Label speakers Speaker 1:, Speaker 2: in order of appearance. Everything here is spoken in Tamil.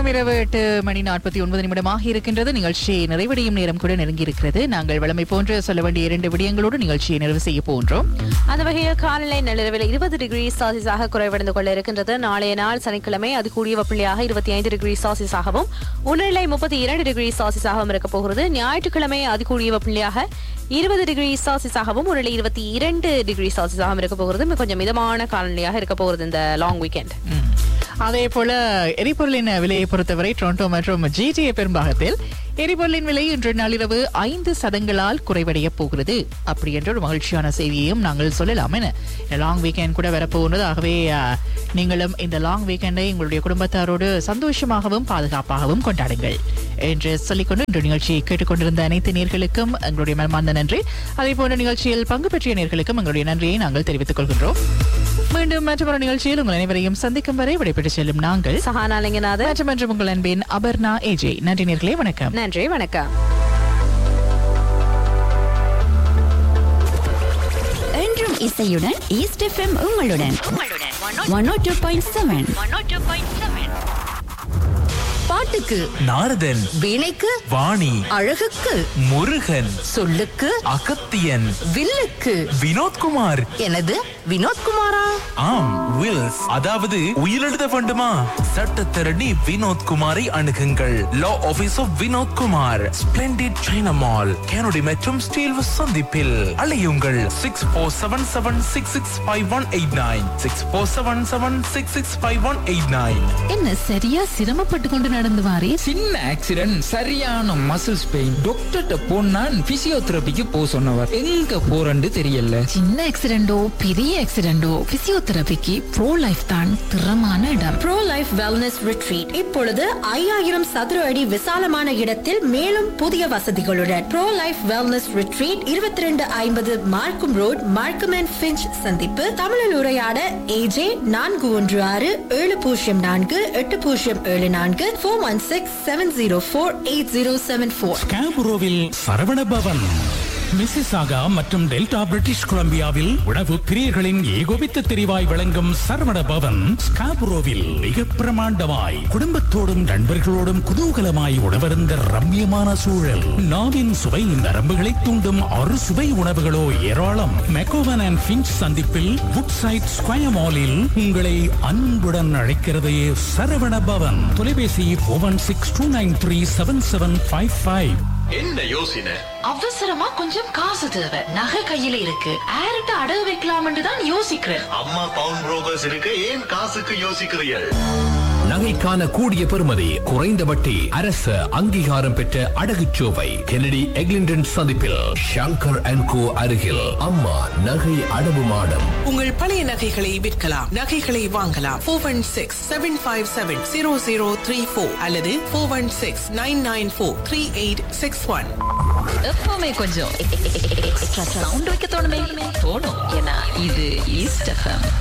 Speaker 1: நேரம் இரவு எட்டு மணி நாற்பத்தி ஒன்பது நிமிடமாக இருக்கின்றது நிகழ்ச்சி நிறைவடையும் நேரம் கூட நெருங்கி இருக்கிறது நாங்கள் வளமை போன்று சொல்ல வேண்டிய இரண்டு விடயங்களோடு நிகழ்ச்சியை நிறைவு செய்ய போன்றோம்
Speaker 2: அந்த வகையில் காலநிலை நள்ளிரவில் இருபது டிகிரி செல்சியஸாக குறைவடைந்து கொள்ள இருக்கின்றது நாளைய நாள் சனிக்கிழமை அது கூடிய வெப்பநிலையாக இருபத்தி ஐந்து டிகிரி செல்சியஸாகவும் உணர்நிலை முப்பத்தி இரண்டு டிகிரி செல்சியஸாகவும் இருக்க போகிறது ஞாயிற்றுக்கிழமை அது கூடிய வெப்பநிலையாக இருபது டிகிரி செல்சியஸாகவும் உணர்நிலை இருபத்தி இரண்டு டிகிரி செல்சியஸாகவும் இருக்க போகிறது மிக கொஞ்சம் மிதமான காலநிலையாக இருக்க போகிறது இந்த லாங் வீக்கெண்ட்
Speaker 1: ம். அதே போல எரிபொருளின் விலையை பொறுத்தவரை டொரண்டோ மற்றும் ஜிடிஏ பெரும்பாகத்தில் எரிபொருளின் விலை இன்று நள்ளிரவு ஐந்து சதங்களால் குறைவடைய போகிறது அப்படி என்ற ஒரு மகிழ்ச்சியான செய்தியையும் நாங்கள் சொல்லலாம் என லாங் வீக்கெண்ட் கூட வரப்போகிறது ஆகவே அஹ், நீங்களும் இந்த லாங் வீக்கெண்டை உங்களுடைய குடும்பத்தாரோடு சந்தோஷமாகவும் பாதுகாப்பாகவும் கொண்டாடுங்கள் என்று சொல்லிக்கொண்டு இன்று நிகழ்ச்சியை கேட்டுக்கொண்டிருந்த அனைத்து நேர்களுக்கும் எங்களுடைய மனமார்ந்த நன்றி அதே போன்ற நிகழ்ச்சியில் பங்கு பெற்றிய நேர்களுக்கும் எங்களுடைய நன்றியை நாங்கள் தெரிவித்துக் கொள்கின்றோம் மீண்டும் மற்றொரு நிகழ்ச்சியில் உங்கள் அனைவரையும் சந்திக்கும் வரை விடைபெற்று செல்லும் நாங்கள்
Speaker 2: சஹானா லிங்கநாதன்
Speaker 1: மற்றும் மற்றும் உங்கள் அன்பின் அபர்ணா ஏஜே நன்றி நேர்களே வணக்கம்
Speaker 2: நன்றி வணக்கம்
Speaker 3: என்றும் இசையுடன் ஈஸ்ட் எஃப்எம் உங்களுடன் one O two point seven பாட்டுக்கு
Speaker 4: நாரதன்
Speaker 3: வீணைக்கு
Speaker 4: வாணி
Speaker 3: அழகுக்கு
Speaker 4: முருகன்
Speaker 3: சொல்லுக்கு
Speaker 4: அகத்தியன்
Speaker 3: வில்லுக்கு
Speaker 4: வினோத்குமார்
Speaker 3: எனது வினோத்குமாரா
Speaker 4: ஆம் வில்ஸ் அதாவது உயிரெழுத வேண்டுமா சட்டத்திரணி வினோத்குமாரை அணுகுங்கள் law office of Vinodkumar splendid China mall Kennedy மற்றும் ஸ்டீல் சந்திப்பில் அலையுங்கள் six four seven seven six six five one eight nine six four seven seven six six five one eight nine
Speaker 5: என்ன சரியா சிரமப்பட்டு கொண்டு நடந்து வாரே
Speaker 6: சின்ன ஆக்சிடென்ட் சரியான மசில்ஸ் பெயின் டாக்டர்கிட்ட போனா பிசியோதெரபிக்கு போ சொன்னவர் எங்க போறன்னு தெரியல
Speaker 5: சின்ன ஆக்சிடென்டோ பெரிய ஆக்சிடென்டோ பிசியோதெரபிக்கு ப்ரோ லைஃப் தான் திறமான இடம்
Speaker 7: ப்ரோ லைஃப் வெல்னஸ் ரிட்ரீட் இப்பொழுது ஐயாயிரம் சதுர அடி விசாலமான இடத்தில் மேலும் புதிய வசதிகளுடன் ப்ரோ லைஃப் வெல்னஸ் ரிட்ரீட் இருபத்தி ரெண்டு ஐம்பது மார்க்கும் ரோட் மார்க்கம் அண்ட் ஃபிஞ்ச் சந்திப்பு தமிழில் உரையாட ஏஜே நான்கு ஒன்று ஆறு ஏழு பூஜ்ஜியம் நான்கு எட்டு பூஜ்ஜியம் ஏழு நான்கு four one six seven zero four eight zero seven four
Speaker 8: ஸ்காபுரோவில் சரவண பவன் மிசிசாகா மற்றும் டெல்டா பிரிட்டிஷ் கொலம்பியாவில் உணவு பிரியர்களின் ஏகோபித்த தெரிவாய் வழங்கும் சரவண பவன் ஸ்காபுரோவில் மிக பிரமாண்டமாய் குடும்பத்தோடும் நண்பர்களோடும் குதூகலமாய் உணவருந்த ரம்மியமான சூழல் நாவின் சுவை நரம்புகளை தூண்டும் அறு சுவை உணவுகளோ ஏராளம் மெக்கோவன் அண்ட் பிஞ்ச் சந்திப்பில் வுட் சைட் ஸ்கொயர் மாலில் உங்களை அன்புடன் அழைக்கிறது சரவண பவன் தொலைபேசி one six two nine three seven seven five five
Speaker 9: என்ன யோசனை
Speaker 5: அவசரமா கொஞ்சம் காசு தேவை நகை கையில இருக்கு ஆர்ட்ட அடகு வைக்கலாம்னு தான் யோசிக்கிறேன்
Speaker 9: அம்மா பவுன் புரோக்கர்ஸ் இருக்க ஏன் காசுக்கு யோசிக்கிறீர்கள்
Speaker 10: நகைக்கான கூடிய பெறுமதி குறைந்த வட்டி அரசு அங்கீகாரம் பெற்ற அடகுச்சோவை கெனடி எக்லிண்டன் சந்திப்பில் ஷங்கர் அண்ட் கோ அருகில் அம்மா நகை அடவு மாடம்
Speaker 11: உங்கள் பழைய நகைகளை விற்கலாம் நகைகளை வாங்கலாம் four one six seven five seven zero zero three four அல்லது four one six nine nine four three eight six one
Speaker 5: எப்பவுமே கொஞ்சம் எக்ஸ்ட்ரா சவுண்ட் வைக்க தோணுமே தோணும் ஏன்னா இது ஈஸ்ட் எஃப்எம்